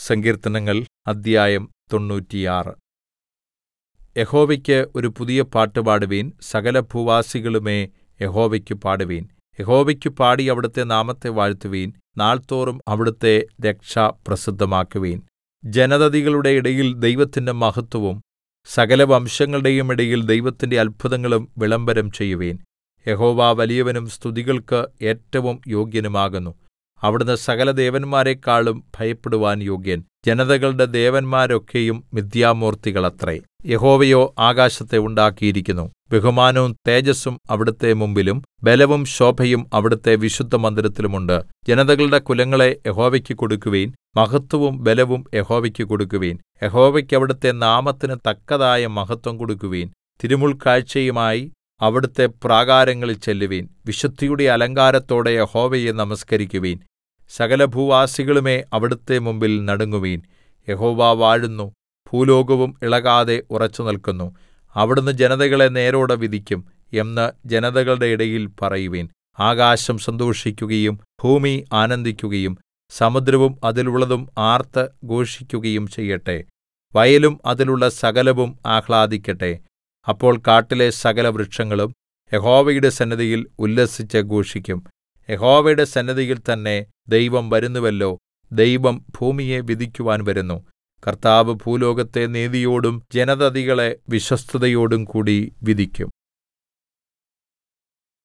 സങ്കീർത്തനങ്ങൾ അദ്ധ്യായം തൊണ്ണൂറ്റിയാറ് യഹോവയ്ക്ക് ഒരു പുതിയ പാട്ട് പാടുവിൻ സകലഭൂവാസികളുമേ യഹോവയ്ക്ക് പാടുവിൻ യഹോവയ്ക്ക് പാടി അവിടുത്തെ നാമത്തെ വാഴ്ത്തുവിൻ നാൾതോറും അവിടുത്തെ രക്ഷ പ്രസിദ്ധമാക്കുവിൻ ജനതതികളുടെ ഇടയിൽ ദൈവത്തിന്റെ മഹത്വവും സകലവംശങ്ങളുടെയും ഇടയിൽ ദൈവത്തിന്റെ അത്ഭുതങ്ങളും വിളംബരം ചെയ്യുവിൻ യഹോവ വലിയവനും സ്തുതികൾക്ക് ഏറ്റവും യോഗ്യനുമാകുന്നു അവിടുന്ന് സകലദേവന്മാരെക്കാളും ഭയപ്പെടുവാൻ യോഗ്യൻ ജനതകളുടെ ദേവന്മാരൊക്കെയും മിഥ്യാമൂർത്തികളത്രേ യഹോവയോ ആകാശത്തെ ഉണ്ടാക്കിയിരിക്കുന്നു ബഹുമാനവും തേജസ്സും അവിടുത്തെ മുമ്പിലും ബലവും ശോഭയും അവിടുത്തെ വിശുദ്ധമന്ദിരത്തിലും ഉണ്ട് ജനതകളുടെ കുലങ്ങളെ യഹോവയ്ക്ക് കൊടുക്കുവിൻ മഹത്വവും ബലവും യഹോവയ്ക്ക് കൊടുക്കുവിൻ യഹോവയ്ക്ക് അവിടുത്തെ നാമത്തിന് തക്കതായ മഹത്വം കൊടുക്കുവിൻ തിരുമുൽക്കാഴ്ചയുമായി അവിടുത്തെ പ്രാകാരങ്ങളിൽ ചെല്ലുവിൻ വിശുദ്ധിയുടെ അലങ്കാരത്തോടെ യഹോവയെ നമസ്കരിക്കുവിൻ സകലഭൂവാസികളുമേ അവിടുത്തെ മുമ്പിൽ നടുങ്ങുവിൻ യഹോവ വാഴുന്നു ഭൂലോകവും ഇളകാതെ ഉറച്ചുനില്ക്കുന്നു അവിടുന്ന് ജനതകളെ നേരോടെ വിധിക്കും എന്ന് ജനതകളുടെ ഇടയിൽ പറയുവിൻ ആകാശം സന്തോഷിക്കുകയും ഭൂമി ആനന്ദിക്കുകയും സമുദ്രവും അതിലുള്ളതും ആർത്ത് ഘോഷിക്കുകയും ചെയ്യട്ടെ വയലും അതിലുള്ള സകലവും ആഹ്ലാദിക്കട്ടെ അപ്പോൾ കാട്ടിലെ സകലവൃക്ഷങ്ങളും യഹോവയുടെ സന്നിധിയിൽ ഉല്ലസിച്ച് ഘോഷിക്കും യഹോവയുടെ സന്നിധിയിൽ തന്നെ ദൈവം വരുന്നുവല്ലോ ദൈവം ഭൂമിയെ വിധിക്കുവാൻ വരുന്നു കർത്താവ് ഭൂലോകത്തെ നീതിയോടും ജനതതികളെ വിശ്വസ്തതയോടും കൂടി വിധിക്കും